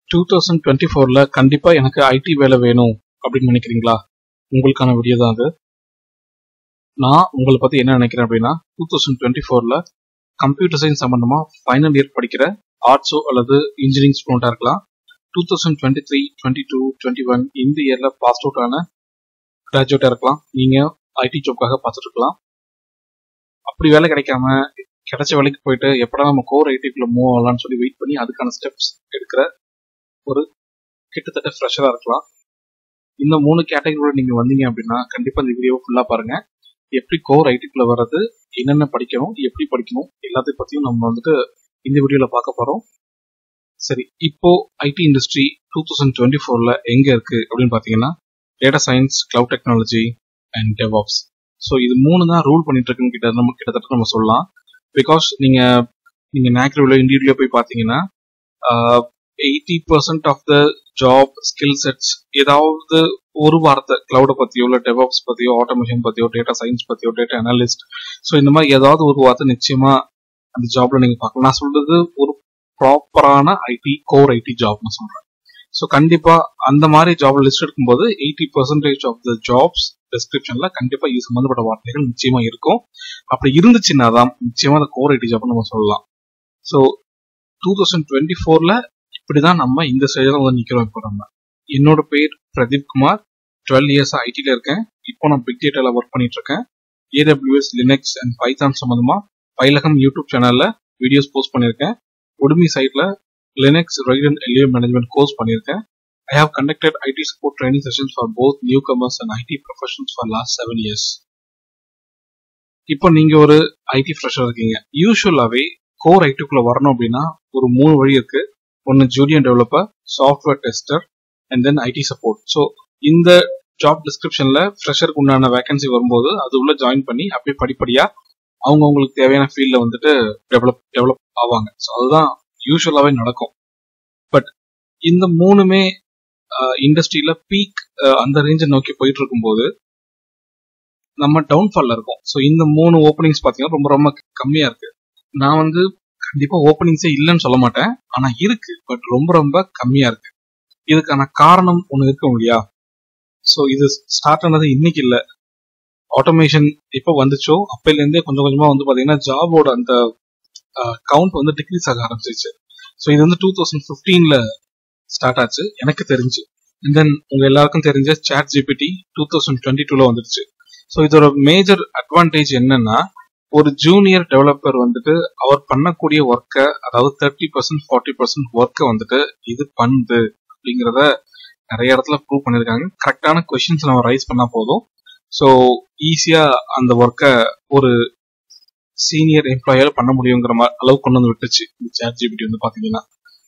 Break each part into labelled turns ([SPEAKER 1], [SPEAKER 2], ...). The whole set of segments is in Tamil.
[SPEAKER 1] டூ தௌசண்ட் டுவெண்ட்டி ஃபோரில் கண்டிப்பாக எனக்கு ஐடி வேலை வேணும் அப்படின்னு நினைக்கிறீங்களா உங்களுக்கான வீடியோ தான் அது நான் உங்களை பற்றி என்ன நினைக்கிறேன் அப்படின்னா டூ தௌசண்ட் டுவெண்ட்டி ஃபோரில் கம்ப்யூட்டர் சயின்ஸ் சம்மந்தமாக ஃபைனல் இயர் படிக்கிற ஆர்ட்ஸோ அல்லது இன்ஜினியரிங் ஸ்டூடெண்ட்டாக இருக்கலாம் two thousand twenty three twenty two twenty ஒன் இந்த இயரில் பாஸ் அவுட் ஆன கிராஜுவேட்டாக இருக்கலாம் நீங்கள் ஐடி ஜாப்காக பார்த்துட்டு இருக்கலாம் அப்படி வேலை கிடைக்காம கிடைச்ச வேலைக்கு போயிட்டு எப்படா நம்ம கோர் ஐடிக்குள்ள மூவ் ஆகலாம்னு சொல்லி வெயிட் பண்ணி அதுக்கான ஸ்டெப்ஸ் எடுக்கிற ஒரு கிட்டத்தட்ட ஃப்ரெஷராக இருக்கலாம் இந்த மூணு கேட்டகரியோட நீங்கள் வந்தீங்க அப்படின்னா கண்டிப்பாக இந்த வீடியோ ஃபுல்லாக பாருங்க எப்படி கோர் ஐடிக்குள்ள வர்றது என்னென்ன படிக்கணும் எப்படி படிக்கணும் எல்லாத்தையும் பற்றியும் நம்ம வந்துட்டு இந்த வீடியோவில் பார்க்க போகிறோம் சரி இப்போ IT industry two thousand twenty ஃபோரில் எங்கே இருக்குது அப்படின்னு பார்த்தீங்கன்னா data science cloud technology and DevOps so இது மூணு தான் ரூல் பண்ணிட்டு இருக்குன்னு கிட்ட நம்ம கிட்டத்தட்ட நம்ம சொல்லலாம் பிகாஸ் நீங்கள் நீங்கள் நேக்ரிவில் இண்டிவிஜுவலாக போய் பார்த்தீங்கன்னா eighty percent of the job skill sets ஏதாவது ஒரு வார்த்தை கிளவுடை பற்றியோ இல்லை டெவாப்ஸ் பற்றியோ ஆட்டோமேஷன் பற்றியோ டேட்டா சயின்ஸ் பற்றியோ டேட்டா அனாலிஸ்ட் ஸோ இந்த மாதிரி ஏதாவது ஒரு வார்த்தை நிச்சயமாக அந்த ஜாப்ல நீங்கள் பார்க்கலாம் நான் சொல்றது ஒரு ப்ராப்பரான ஐடி கோர் ஐடி ஜாப்னு சொல்கிறேன் ஸோ கண்டிப்பாக அந்த மாதிரி ஜாப் லிஸ்ட் எடுக்கும்போது eighty percentage of the jobs டிஸ்கிரிப்ஷன்ல கண்டிப்பா இது சம்பந்தப்பட்ட வார்த்தைகள் நிச்சயமா இருக்கும் அப்படி இருந்துச்சுன்னா தான் நிச்சயமா அந்த கோர் ஐடி ஜாப் நம்ம சொல்லலாம் ஸோ டூ தௌசண்ட் டுவெண்ட்டி ஃபோர்ல இப்படிதான் நம்ம இந்த ஸ்டேஜில் வந்து நிக்கிறோம் இப்போ நம்ம என்னோட பேர் பிரதீப் குமார் டுவெல் இயர்ஸ் ஐடில இருக்கேன் இப்போ நான் பிக் டேட்டால ஒர்க் பண்ணிட்டு இருக்கேன் ஏடபிள்யூஎஸ் லினக்ஸ் அண்ட் பைத்தான் சம்பந்தமா பைலகம் யூடியூப் சேனல்ல வீடியோஸ் போஸ்ட் பண்ணியிருக்கேன் உடுமி சைட்ல Linux right and L A management course பண்ணியிருக்கேன் I have conducted IT support training sessions for both newcomers and IT professionals for last seven years. இப்போ நீங்க ஒரு ஐடி ஃப்ரெஷர் இருக்கீங்க யூஸ்வலாவே கோர் ஐடிக்குள்ள வரணும் அப்படின்னா ஒரு மூணு வழி இருக்கு ஒன்னு junior developer software tester and then IT support so இந்த ஜாப் டிஸ்கிரிப்ஷன்ல ஃப்ரெஷருக்கு உண்டான வேகன்சி வரும்போது அது உள்ள ஜாயின் பண்ணி அப்படியே படிப்படியா அவங்க அவங்களுக்கு தேவையான ஃபீல்ட்ல வந்துட்டு டெவலப் டெவலப் ஆவாங்க ஸோ அதுதான் யூஸ்வலாவே நடக்கும் பட் இந்த மூணுமே இண்டஸ்ட்ரியில பீக் அந்த ரேஞ்சை நோக்கி போயிட்டு இருக்கும்போது நம்ம டவுன்ஃபால்ல இருக்கோம் ஸோ இந்த மூணு ஓப்பனிங்ஸ் பார்த்தீங்கன்னா ரொம்ப ரொம்ப கம்மியா இருக்கு நான் வந்து கண்டிப்பா ஓப்பனிங்ஸே இல்லைன்னு சொல்ல மாட்டேன் ஆனா இருக்கு பட் ரொம்ப ரொம்ப கம்மியா இருக்கு இதுக்கான காரணம் ஒன்று இருக்கும் இல்லையா ஸோ இது ஸ்டார்ட் ஆனது இன்னைக்கு இல்லை ஆட்டோமேஷன் எப்போ வந்துச்சோ அப்பையிலேருந்தே கொஞ்சம் கொஞ்சமா வந்து பாத்தீங்கன்னா ஜாபோட அந்த கவுண்ட் வந்து டிக்ரீஸ் ஆக ஆரம்பிச்சிச்சு ஸோ இது வந்து டூ தௌசண்ட் ஃபிஃப்டீன்ல ஸ்டார்ட் ஆச்சு எனக்கு தெரிஞ்சு அண்ட் தென் உங்க எல்லாருக்கும் தெரிஞ்ச ChatGPT two thousand twenty டூல வந்துருச்சு ஸோ இதோட மேஜர் அட்வான்டேஜ் என்னன்னா ஒரு ஜூனியர் டெவலப்பர் வந்துட்டு அவர் பண்ணக்கூடிய ஒர்க்கை அதாவது தேர்ட்டி பர்சன்ட் ஃபார்ட்டி பர்சன்ட் ஒர்க்கை வந்துட்டு இது பண்ணுது அப்படிங்கிறத நிறைய இடத்துல ப்ரூவ் பண்ணியிருக்காங்க கரெக்டான கொஷின்ஸ் நம்ம ரைஸ் பண்ணா போதும் ஸோ ஈஸியா அந்த ஒர்க்கை ஒரு சீனியர் எம்ப்ளாயால பண்ண முடியுங்கிற மாதிரி அளவுக்கு கொண்டு வந்து விட்டுச்சு இந்த சாட் ஜிபிடி வந்து பாத்தீங்கன்னா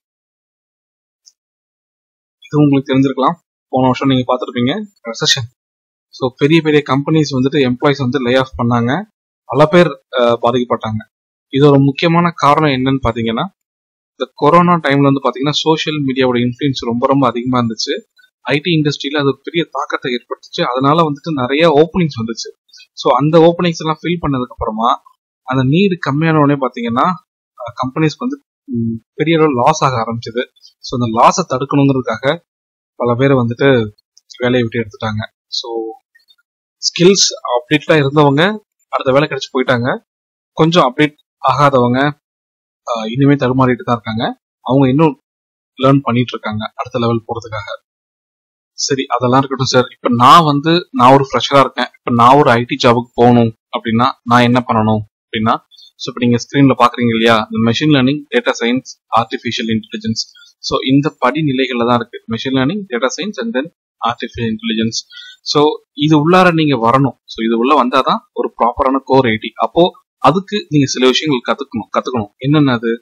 [SPEAKER 1] இது உங்களுக்கு தெரிஞ்சிருக்கலாம் போன வருஷம் நீங்க பார்த்துருப்பீங்க ரெசஷன் ஸோ பெரிய பெரிய கம்பெனிஸ் வந்துட்டு எம்ப்ளாயிஸ் வந்து லே ஆஃப் பண்ணாங்க பல பேர் பாதிக்கப்பட்டாங்க இதோட முக்கியமான காரணம் என்னன்னு பாத்தீங்கன்னா இந்த கொரோனா டைம்ல வந்து பாத்தீங்கன்னா சோசியல் மீடியாவோட இன்ஃபுளுன்ஸ் ரொம்ப ரொம்ப அதிகமா இருந்துச்சு ஐடி இண்டஸ்ட்ரியில அது பெரிய தாக்கத்தை ஏற்படுத்துச்சு அதனால வந்துட்டு நிறைய ஓப்பனிங்ஸ் வந்துச்சு ஸோ அந்த ஓப்பனிங்ஸ் எல்லாம் ஃபில் பண்ணதுக்கு அப்புறமா அந்த நீடு கம்மியான உடனே பாத்தீங்கன்னா கம்பெனிஸ்க்கு வந்து பெரிய அளவு லாஸ் ஆக ஆரம்பிச்சது ஸோ அந்த லாஸை தடுக்கணுங்கிறதுக்காக பல பேர் வந்துட்டு வேலையை விட்டு எடுத்துட்டாங்க ஸோ ஸ்கில்ஸ் அப்டேட்டா இருந்தவங்க அடுத்த வேலை கிடைச்சு போயிட்டாங்க கொஞ்சம் அப்டேட் ஆகாதவங்க இனிமே தடுமாறிட்டு தான் இருக்காங்க அவங்க இன்னும் லேர்ன் பண்ணிட்டு இருக்காங்க அடுத்த லெவல் போறதுக்காக சரி அதெல்லாம் இருக்கட்டும் சார் இப்ப நான் வந்து நான் ஒரு ஃப்ரெஷரா இருக்கேன் இப்ப நான் ஒரு ஐடி ஜாபுக்கு போகணும் அப்படின்னா நான் என்ன பண்ணணும் அப்படின்னா ஸோ இப்போ நீங்க ஸ்கிரீன்ல பாக்குறீங்க இல்லையா இந்த machine learning data science artificial intelligence so இந்த படிநிலைகள்ல தான் இருக்கு machine learning data science and then artificial intelligence so இது உள்ளார நீங்க வரணும் ஸோ இது உள்ள வந்தாதான் ஒரு ப்ராப்பரான கோர் ஐடி அப்போ அதுக்கு நீங்க சில விஷயங்கள் கத்துக்கணும் கத்துக்கணும் என்னென்ன அது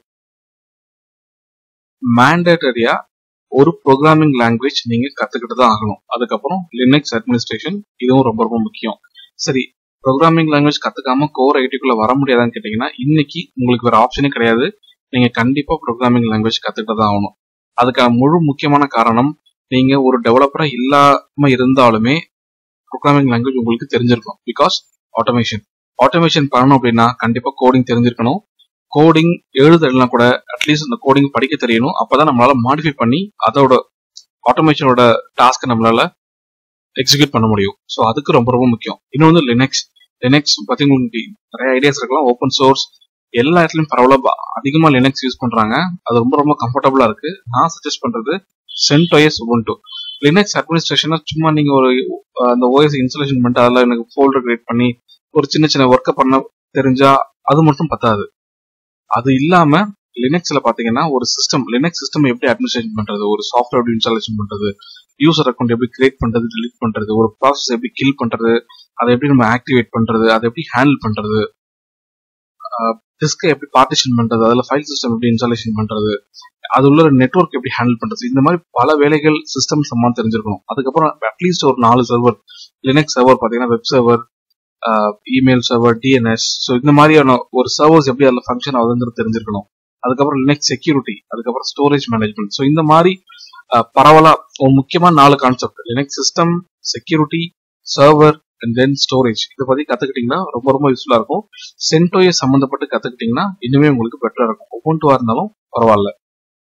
[SPEAKER 1] மேண்டேட்டரியா ஒரு ப்ரோக்ராமிங் லாங்குவேஜ் நீங்க கத்துக்கிட்டு தான் ஆகணும் அதுக்கப்புறம் லினக்ஸ் அட்மினிஸ்ட்ரேஷன் இதுவும் ரொம்ப ரொம்ப முக்கியம் சரி ப்ரோக்ராமிங் லாங்குவேஜ் கத்துக்காம கோர் ஐடிக்குள்ள வர முடியாதான்னு கேட்டீங்கன்னா இன்னைக்கு உங்களுக்கு வேற ஆப்ஷனே கிடையாது நீங்க கண்டிப்பா ப்ரோக்ராமிங் லாங்குவேஜ் கத்துக்கிட்டு தான் ஆகணும் அதுக்கான முழு முக்கியமான காரணம் நீங்க ஒரு டெவலப்பரா இல்லாம இருந்தாலுமே ப்ரோக்ராமிங் லாங்குவேஜ் உங்களுக்கு தெரிஞ்சிருக்கும் பிகாஸ் ஆட்டோமேஷன் ஆட்டோமேஷன் பண்ணணும் அப்படின்னா கண்டிப்பா கோடிங் தெரிஞ்சிருக்கணும் கோடிங் எழுதலாம் கூட அட்லீஸ்ட் அந்த கோடிங் படிக்க தெரியணும் அப்பதான் நம்மளால மாடிஃபை பண்ணி அதோட ஆட்டோமேஷனோட டாஸ்க்கை நம்மளால எக்ஸிக்யூட் பண்ண முடியும் ஸோ அதுக்கு ரொம்ப ரொம்ப முக்கியம் இன்னொன்று லினக்ஸ் லினக்ஸ் பத்தி உங்களுக்கு நிறைய ஐடியாஸ் இருக்கலாம் ஓப்பன் சோர்ஸ் எல்லா இடத்துலயும் பரவலா அதிகமா லினக்ஸ் யூஸ் பண்றாங்க அது ரொம்ப ரொம்ப கம்ஃபர்டபுளா இருக்கு நான் சஜஸ்ட் பண்றது சென்டோயஸ் உபுண்டு லினக்ஸ் அட்மினிஸ்ட்ரேஷனா சும்மா நீங்க ஒரு அஹ், அந்த ஓஎஸ் இன்ஸ்டாலேஷன் பண்ணிட்டு அதில் எனக்கு ஃபோல்டர் கிரியேட் பண்ணி ஒரு சின்ன சின்ன ஒர்க்கை பண்ண தெரிஞ்சா அது மட்டும் பத்தாது அது இல்லாம லினக்ஸ்ல பாத்தீங்கன்னா ஒரு சிஸ்டம் லினக்ஸ் சிஸ்டம் எப்படி அட்மினிஸ்ட்ரேஷன் பண்றது ஒரு சாஃப்ட்வேர் எப்படி இன்ஸ்டாலேஷன் பண்றது யூசர் அக்கௌண்ட் எப்படி கிரியேட் பண்றது delete பண்றது ஒரு ப்ராசஸ் எப்படி கில் பண்றது அதை எப்படி நம்ம ஆக்டிவேட் பண்றது அதை எப்படி ஹேண்டில் பண்றது டிஸ்கை எப்படி பார்ட்டிஷன் பண்றது அதுல ஃபைல் சிஸ்டம் எப்படி இன்ஸ்டாலேஷன் பண்றது அது உள்ள நெட்வொர்க் எப்படி ஹேண்டில் பண்றது இந்த மாதிரி பல வேலைகள் சிஸ்டம் சம்பந்தம் தெரிஞ்சிருக்கணும் அதுக்கப்புறம் அட்லீஸ்ட் ஒரு நாலு சர்வர் லினக்ஸ் சர்வர் பாத்தீங்கன்னா web server email server DNS so இந்த மாதிரியான ஒரு சர்வர்ஸ் எப்படி அதில் ஃபங்க்ஷன் ஆகுதுங்கிறது தெரிஞ்சிருக்கணும் அதுக்கப்புறம் லினக்ஸ் செக்யூரிட்டி அதுக்கப்புறம் ஸ்டோரேஜ் மேனேஜ்மெண்ட் ஸோ இந்த மாதிரி அஹ், பரவலா ஒரு முக்கியமான நாலு concept Linux system security server and then storage இதை பத்தி கத்துக்கிட்டீங்கன்னா ரொம்ப ரொம்ப யூஸ்ஃபுல்லா இருக்கும் சென்டோயை சம்மந்தப்பட்டு கத்துக்கிட்டீங்கன்னா இன்னுமே உங்களுக்கு பெட்டரா இருக்கும் ஒவ்வொன்றுவா இருந்தாலும் பரவாயில்ல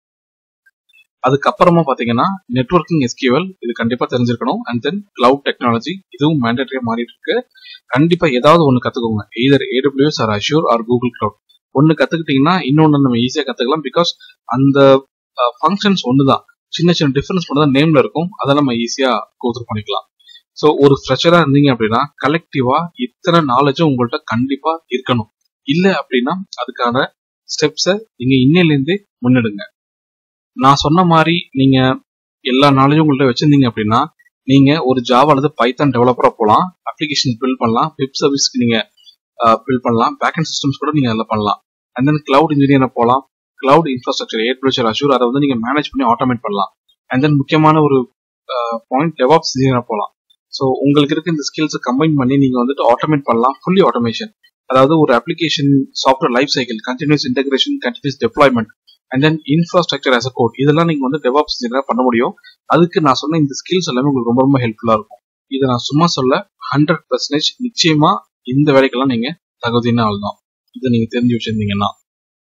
[SPEAKER 1] அதுக்கப்புறமா பாத்தீங்கன்னா நெட்வொர்க்கிங் எஸ்கியூஎல் இது கண்டிப்பா தெரிஞ்சிருக்கணும் அண்ட் தென் கிளவுட் டெக்னாலஜி இதுவும் மேண்டேட்டரியா மாறிட்டு இருக்கு கண்டிப்பா ஏதாவது ஒண்ணு கத்துக்கோங்க either AWS or Azure or Google cloud ஒன்னு கத்துக்கிட்டீங்கன்னா இன்னொன்னு நம்ம ஈஸியா கத்துக்கலாம் பிகாஸ் அந்த ஃபங்க்ஷன்ஸ் ஒண்ணுதான் சின்ன சின்ன டிஃபரன்ஸ் மட்டும் தான் நேம்ல இருக்கும் அதை நம்ம ஈஸியா கோத்ரூ பண்ணிக்கலாம் ஸோ ஒரு ஃப்ரெஷரா இருந்தீங்க அப்படின்னா கலெக்டிவா இத்தனை நாலேஜும் உங்கள்ட்ட கண்டிப்பா இருக்கணும் இல்ல அப்படின்னா அதுக்கான ஸ்டெப்ஸை நீங்க இன்னையிலேருந்தே முன்னெடுங்க நான் சொன்ன மாதிரி நீங்க எல்லா நாலேஜும் உங்கள்ட்ட வச்சிருந்தீங்க அப்படின்னா நீங்க ஒரு ஜாவா அல்லது பைத்தான் டெவலப்பரா போகலாம் அப்ளிகேஷன் பில்ட் பண்ணலாம் வெப் சர்வீஸ்க்கு நீங்க பில்ட் பண்ணலாம் பேக்கெண்ட் சிஸ்டம்ஸ் கூட நீங்க அதில் பண்ணலாம் அண்ட் தென் கிளவுட் இன்ஜினியரை போகலாம் கிளவுட் இன்ஃப்ராஸ்ட்ரக்சர் ஏட்பிளச்சர் அஷூர் அதை வந்து நீங்க மேனேஜ் பண்ணி ஆட்டோமேட் பண்ணலாம் அண்ட் தென் முக்கியமான ஒரு பாயிண்ட் டெவாப்ஸ் இன்ஜினியரா போகலாம் ஸோ உங்களுக்கு இருக்க இந்த ஸ்கில்ஸை கம்பைன் பண்ணி நீங்க வந்துட்டு ஆட்டோமேட் பண்ணலாம் ஃபுல்லி ஆட்டோமேஷன் அதாவது ஒரு application software life cycle continuous integration continuous deployment and then infrastructure as a code இதெல்லாம் நீங்க வந்து டெவாப்ஸ் இன்ஜினியரா பண்ண முடியும் அதுக்கு நான் சொன்ன இந்த ஸ்கில்ஸ் எல்லாமே உங்களுக்கு ரொம்ப ரொம்ப ஹெல்ப்ஃபுல்லா இருக்கும் இதை நான் சும்மா சொல்ல ஹண்ட்ரட் பர்சன்டேஜ் நிச்சயமா இந்த வேலைக்கெல்லாம் நீங்க தகுதியான ஆள் தான் இதை நீங்க தெரிஞ்சு வச்சிருந்தீங்கன்னா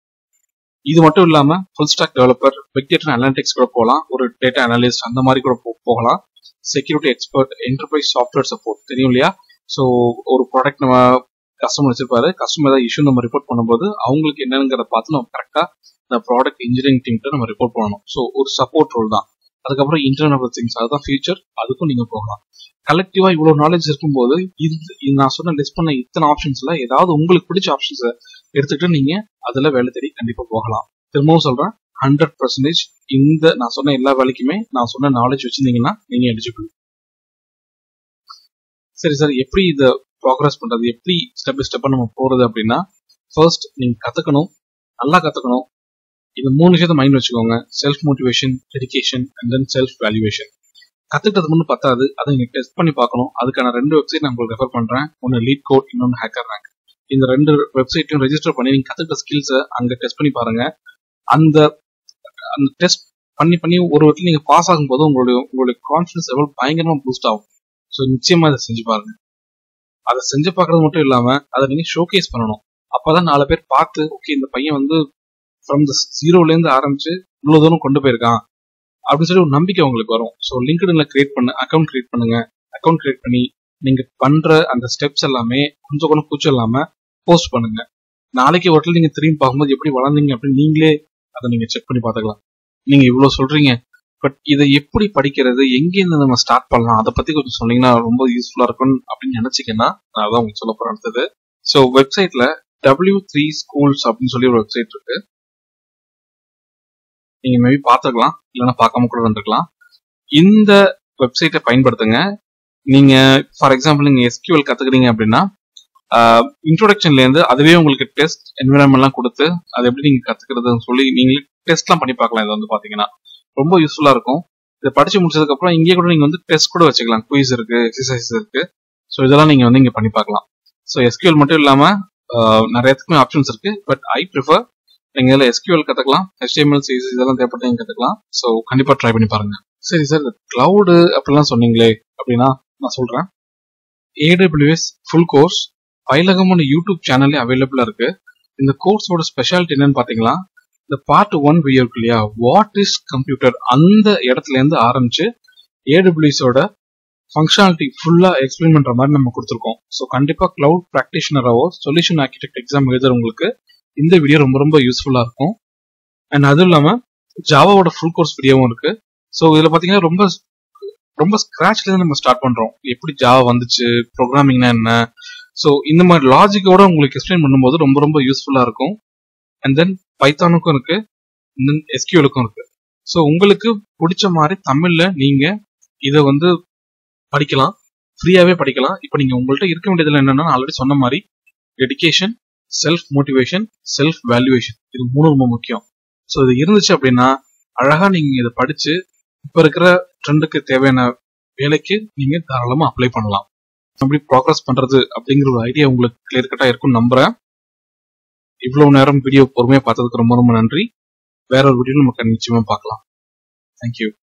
[SPEAKER 1] இது மட்டும் இல்லாம full stack developer big data analytics கூட போகலாம் ஒரு டேட்டா அனலிஸ்ட் அந்த மாதிரி கூட போ- போகலாம் security expert enterprise software support தெரியும் இல்லையா ஸோ ஒரு ப்ராடக்ட் நம்ம கஸ்டமர் வச்சிருப்பாரு கஸ்டமர் ஏதாவது இஷ்யூ நம்ம ரிப்போர்ட் பண்ணும்போது அவங்களுக்கு என்னங்கிறத பார்த்து நம்ம கரெக்டா இந்த ப்ராடக்ட் இன்ஜினியரிங் டீம்கிட்ட நம்ம ரிப்போர்ட் பண்ணணும் ஸோ ஒரு சப்போர்ட் ரோல் தான் அதுக்கப்புறம் இன்டர்னல் ஆஃப் திங்ஸ் அதுதான் ஃபியூச்சர் அதுக்கும் நீங்க போகலாம் கலெக்டிவா இவ்வளவு நாலேஜ் இருக்கும்போது இது இது நான் சொன்ன லிஸ்ட் பண்ண இத்தனை ஆப்ஷன்ஸ்ல ஏதாவது உங்களுக்கு பிடிச்ச ஆப்ஷன்ஸை எடுத்துக்கிட்டு நீங்க அதுல வேலை தேடி கண்டிப்பா போகலாம் திரும்பவும் சொல்றேன் ஹண்ட்ரட் பர்சன்டேஜ் இந்த நான் சொன்ன எல்லா வேலைக்குமே நான் சொன்ன நாலேஜ் வச்சிருந்தீங்கன்னா நீங்க எலிஜிபிள் சரி சார் எப்படி இதை ப்ராக்ரஸ் பண்றது எப்படி ஸ்டெப் பை ஸ்டெப்பா நம்ம போறது அப்படின்னா ஃபர்ஸ்ட் நீங்க கத்துக்கணும் நல்லா கத்துக்கணும் இந்த மூணு விஷயத்த மைண்ட் வச்சுக்கோங்க self motivation dedication and then self valuation கத்துக்கிட்டது மட்டும் பத்தாது அதை நீங்க டெஸ்ட் பண்ணி பார்க்கணும் அதுக்கான ரெண்டு வெப்சைட் நான் உங்களுக்கு ரெஃபர் பண்றேன் ஒன்னு லீட் கோட் இன்னொன்னு ஹேக்கர் ரேங்க் இந்த ரெண்டு வெப்சைட்டையும் ரெஜிஸ்டர் பண்ணி நீங்க கத்துக்கிட்ட ஸ்கில்ஸை அங்க டெஸ்ட் பண்ணி பாருங்க அந்த அந்த டெஸ்ட் பண்ணி பண்ணி ஒரு வாட்டி நீங்க பாஸ் ஆகும்போது உங்களுடைய உங்களுடைய கான்ஃபிடன்ஸ் லெவல் பயங்கரமா பூஸ்ட் ஆகும் ஸோ நிச்சயமா இதை செஞ்சு பாருங்க அதை செஞ்சு பார்க்கறது மட்டும் இல்லாம அதை நீங்க ஷோகேஸ் பண்ணணும் அப்பதான் நாலு பேர் பார்த்து ஓகே இந்த பையன் வந்து ஃப்ரம் த ஜீரோல இருந்து ஆரம்பிச்சு இவ்வளவு தூரம் கொண்டு போயிருக்கான் அப்படின்னு சொல்லி ஒரு நம்பிக்கை உங்களுக்கு வரும் ஸோ லிங்க்டின்ல கிரியேட் பண்ணு அக்கௌண்ட் கிரியேட் பண்ணுங்க அக்கௌண்ட் கிரியேட் பண்ணி நீங்க பண்ற அந்த ஸ்டெப்ஸ் எல்லாமே கொஞ்சம் கொஞ்சம் கூச்சம் இல்லாம போஸ்ட் பண்ணுங்க நாளைக்கு ஒரு நீங்க திரும்பி பார்க்கும்போது எப்படி வளர்ந்தீங்க அப்படின்னு நீங்களே அதை நீங்க செக் பண்ணி பார்த்துக்கலாம் நீங்க இவ்வளவு சொல்றீங்க பட் இதை எப்படி படிக்கிறது எங்கேருந்து நம்ம ஸ்டார்ட் பண்ணலாம் அதை பத்தி கொஞ்சம் சொன்னீங்கன்னா ரொம்ப யூஸ்ஃபுல்லா இருக்கும் அப்படின்னு நினைச்சீங்கன்னா நான் அதான் உங்களுக்கு சொல்ல போறேன் அடுத்தது ஸோ வெப்சைட்ல டபிள்யூ த்ரீ ஸ்கூல்ஸ் அப்படின்னு சொல்லி ஒரு வெப்சைட் இருக்கு நீங்க மேபி பார்த்துக்கலாம் இல்லைன்னா பார்க்காம கூட வந்துருக்கலாம் இந்த வெப்சைட்டை பயன்படுத்துங்க நீங்க ஃபார் எக்ஸாம்பிள் நீங்க எஸ்கியூஎல் கத்துக்கிறீங்க அப்படின்னா இன்ட்ரோடக்ஷன்ல இருந்து அதுவே உங்களுக்கு டெஸ்ட் என்விரான்மெண்ட்லாம் கொடுத்து அது எப்படி நீங்க கத்துக்கிறதுன்னு சொல்லி நீங்களே டெஸ்ட்லாம் பண்ணி பார்க்கலாம் இது வந்து பாத்தீங்கன்னா ரொம்ப யூஸ்ஃபுல்லா இருக்கும் இதை படிச்சு முடிச்சதுக்கு அப்புறம் இங்கே கூட நீங்க வந்து டெஸ்ட் கூட வச்சுக்கலாம் குயிஸ் இருக்கு எக்ஸசைஸ் இருக்கு ஸோ இதெல்லாம் நீங்க வந்து இங்க பண்ணி பார்க்கலாம் ஸோ எஸ்கியூஎல் மட்டும் இல்லாம ஆஹ், நிறையத்துக்குமே ஆப்ஷன்ஸ் இருக்கு பட் ஐ ப்ரிஃபர் நீங்க இதுல எஸ்கியூஎல் கத்துக்கலாம் HTML சிஎஸ்எஸ் இதெல்லாம் தேவைப்பட்டு நீங்க கத்துக்கலாம் ஸோ கண்டிப்பா ட்ரை பண்ணி பாருங்க சரி சார் இந்த கிளவுடு அப்படிலாம் சொன்னீங்களே அப்படின்னா நான் சொல்றேன் ஏடபிள்யூஎஸ் ஃபுல் கோர்ஸ் பயிலகமான யூடியூப் சேனல்லே அவைலபிளா இருக்கு இந்த கோர்ஸோட ஸ்பெஷாலிட்டி என்னன்னு பாத்தீங்களா இந்த பார்ட் ஒன் வீடியோ இருக்கு இல்லையா வாட் இஸ் கம்ப்யூட்டர் அந்த இடத்துல இருந்து ஆரம்பிச்சு ஏடபிள்யூஸோட ஃபங்க்ஷனாலிட்டி ஃபுல்லா எக்ஸ்பிளைன் பண்ற மாதிரி நம்ம கொடுத்துருக்கோம் ஸோ கண்டிப்பா கிளவுட் ப்ராக்டிஷனராவோ சொல்யூஷன் ஆர்கிடெக்ட் எக்ஸாம் எழுதுறவங்களுக்கு இந்த வீடியோ ரொம்ப ரொம்ப யூஸ்ஃபுல்லா இருக்கும் அண்ட் அதுவும் இல்லாம ஜாவாவோட ஃபுல் கோர்ஸ் வீடியோவும் இருக்கு ஸோ இதுல பாத்தீங்கன்னா ரொம்ப ரொம்ப ஸ்கிராச்ல இருந்து நம்ம ஸ்டார்ட் பண்றோம் எப்படி ஜாவா வந்துச்சு ப்ரோக்ராமிங்னா என்ன ஸோ இந்த மாதிரி லாஜிக்கோட உங்களுக்கு எக்ஸ்பிளைன் பண்ணும்போது ரொம்ப ரொம்ப யூஸ்ஃபுல்லா இருக்கும் அண்ட் தென் பைத்தானுக்கும் இருக்கு தென் எஸ்கியூலுக்கும் இருக்கு ஸோ உங்களுக்கு பிடிச்ச மாதிரி தமிழ்ல நீங்க இதை வந்து படிக்கலாம் ஃப்ரீயாவே படிக்கலாம் இப்போ நீங்க உங்கள்ட்ட இருக்க வேண்டியதுல என்னன்னா ஆல்ரெடி சொன்ன மாதிரி dedication self motivation self valuation இது மூணு ரொம்ப முக்கியம் ஸோ இது இருந்துச்சு அப்படின்னா அழகா நீங்க இதை படிச்சு இப்ப இருக்கிற ட்ரெண்டுக்கு தேவையான வேலைக்கு நீங்க தாராளமா அப்ளை பண்ணலாம் எப்படி ப்ராக்ரஸ் பண்றது அப்படிங்கிற ஒரு ஐடியா உங்களுக்கு கிளியர் கட்டா இருக்கும்னு நம்புறேன் இவ்வளவு நேரம் வீடியோ பொறுமையா பார்த்ததுக்கு ரொம்ப ரொம்ப நன்றி வேற ஒரு வீடியோ நம்ம நிச்சயமா பார்க்கலாம் தேங்க்யூ